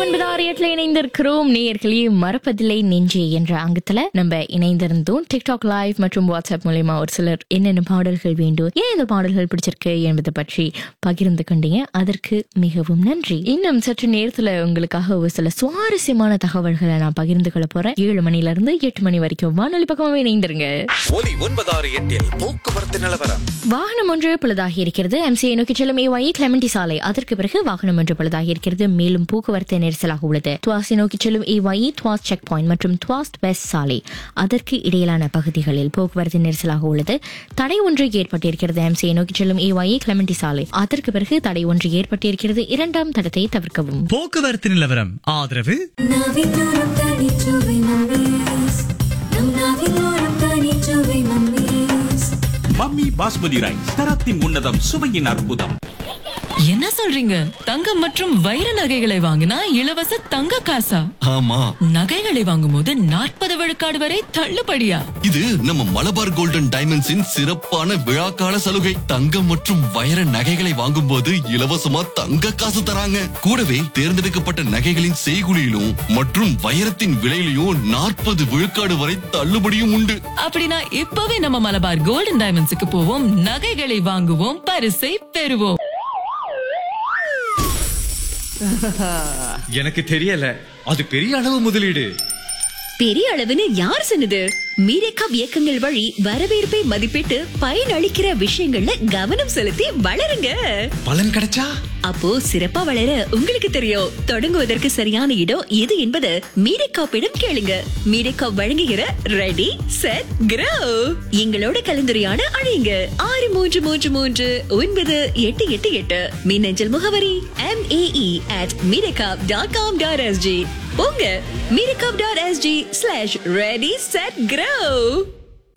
ஒன்பது ஆறு எட்டுல இணைந்திருக்கிறோம் நேயர்களே மறப்பதில்லை நெஞ்சே என்ற அங்கத்துல நம்ம இணைந்திருந்தோம் டிக்டாக் லைவ் மற்றும் வாட்ஸ்அப் மூலியமா ஒரு சிலர் என்னென்ன பாடல்கள் வேண்டும் ஏன் இந்த பாடல்கள் பிடிச்சிருக்கு என்பதை பற்றி பகிர்ந்து கொண்டீங்க அதற்கு மிகவும் நன்றி இன்னும் சற்று நேரத்துல உங்களுக்காக ஒரு சில சுவாரஸ்யமான தகவல்களை நான் பகிர்ந்து கொள்ள போறேன் ஏழு மணில இருந்து எட்டு மணி வரைக்கும் வானொலி பக்கமாவே இணைந்திருங்க ஒலி ஒன்பதாறு எட்டில் போக்குவரத்து நிலவரம் வாகனம் ஒன்று பழுதாகி இருக்கிறது எம்சிஐ நோக்கி செல்லும் ஏவாயி கிளமெண்டி சாலை அதற்கு பிறகு வாகனம் ஒன்று பழுதாகி இருக்கிறது மேலும் போக்குவரத்து நெரிசலாக உள்ளது துவாசி நோக்கி செல்லும் ஏவாயி துவாஸ் செக் பாயிண்ட் மற்றும் துவாஸ்ட் வெஸ்ட் சாலை அதற்கு இடையிலான பகுதிகளில் போக்குவரத்து நெரிசலாக உள்ளது தடை ஒன்று ஏற்பட்டிருக்கிறது எம்சிஐ நோக்கி செல்லும் ஏவாயி கிளமெண்டி சாலை அதற்கு பிறகு தடை ஒன்று ஏற்பட்டிருக்கிறது இரண்டாம் தடத்தை தவிர்க்கவும் போக்குவரத்து நிலவரம் ஆதரவு நாவிலோரம் தனிச்சுவை மம்மீஸ் நம் நாவிலோரம் தனிச்சுவை மம்மீஸ் மம்மி பாஸ்மதி ரைஸ் தரத்தின் உன்னதம் சுவையின் அற்புதம் என்ன சொல்றீங்க தங்கம் மற்றும் வைர நகைகளை வாங்கினா இலவச தங்க காசா ஆமா நகைகளை வாங்கும்போது நாற்பது விழுக்காடு வரை தள்ளுபடியா இது நம்ம மலபார் கோல்டன் டைமண்ட்ஸின் சிறப்பான விழாக்கால சலுகை தங்கம் மற்றும் வைர நகைகளை வாங்கும்போது இலவசமா தங்க காசு தராங்க கூடவே தேர்ந்தெடுக்கப்பட்ட நகைகளின் செய்குலியிலும் மற்றும் வைரத்தின் விலையிலும் நாற்பது விழுக்காடு வரை தள்ளுபடியும் உண்டு அப்படின்னா இப்பவே நம்ம மலபார் கோல்டன் டைமண்ட்ஸுக்கு போவோம் நகைகளை வாங்குவோம் பரிசை பெறுவோம் எனக்கு தெரியல அது பெரிய அளவு முதலீடு பெரிய அளவுன்னு யார் சொன்னது மீரேக்காப் இயக்கங்கள் வழி வரவேற்பை மதிப்பிட்டு பயனளிக்கிற விஷயங்கள்ல கவனம் செலுத்தி வளருங்க பலன் கிடைச்சா அப்போ சிறப்பா வளர உங்களுக்கு தெரியும் தொடங்குவதற்கு சரியான இடம் எது என்பது மீரேக்காப்பிடம் கேளுங்க மீரேக்காப் வழங்குகிற ரெடி செட் கிரோ எங்களோட கலந்துரையாட அழையுங்க ஆறு மூன்று மூன்று மூன்று ஒன்பது எட்டு எட்டு எட்டு மின்னஞ்சல் முகவரி M A E at mirekap dot com dot SG போங்க mirekap dot SG slash ready set கிரோ